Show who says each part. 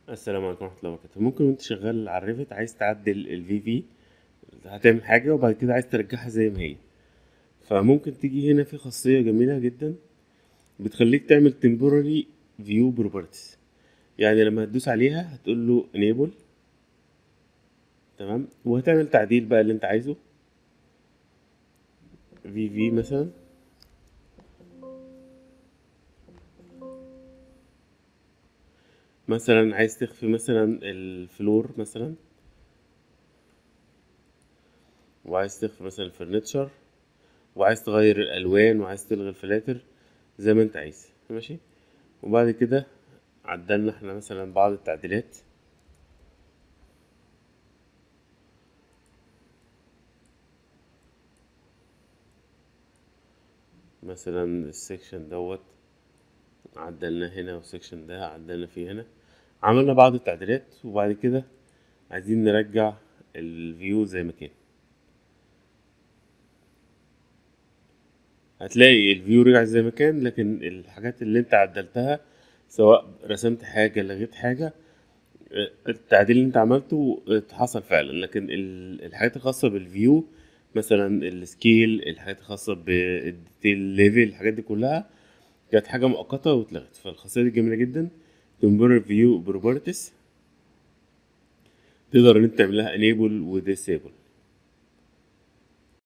Speaker 1: السلام عليكم ورحمة الله وبركاته ممكن وانت شغال على الريفت عايز تعدل الفي في هتعمل حاجة وبعد كده عايز ترجعها زي ما هي فممكن تيجي هنا في خاصية جميلة جدا بتخليك تعمل temporary view properties يعني لما هتدوس عليها هتقول له enable تمام وهتعمل تعديل بقى اللي انت عايزه في في مثلا مثلا عايز تخفي مثلا الفلور مثلا وعايز تخفي مثلا الفرنتشر وعايز تغير الالوان وعايز تلغي الفلاتر زي ما انت عايز ماشي وبعد كده عدلنا احنا مثلا بعض التعديلات مثلا السكشن دوت عدلناه هنا والسكشن ده عدلنا فيه هنا عملنا بعض التعديلات وبعد كده عايزين نرجع الفيو زي ما كان هتلاقي الفيو رجع زي ما كان لكن الحاجات اللي انت عدلتها سواء رسمت حاجة لغيت حاجة اه، التعديل اللي انت عملته اتحصل فعلا لكن ال- الحاجات الخاصة بالفيو مثلا السكيل الحاجات الخاصة بالديتيل ليفل الحاجات دي كلها كانت حاجة مؤقتة واتلغت فالخاصية دي جميلة جدا temporary view properties تقدر ان انت تعملها enable و disable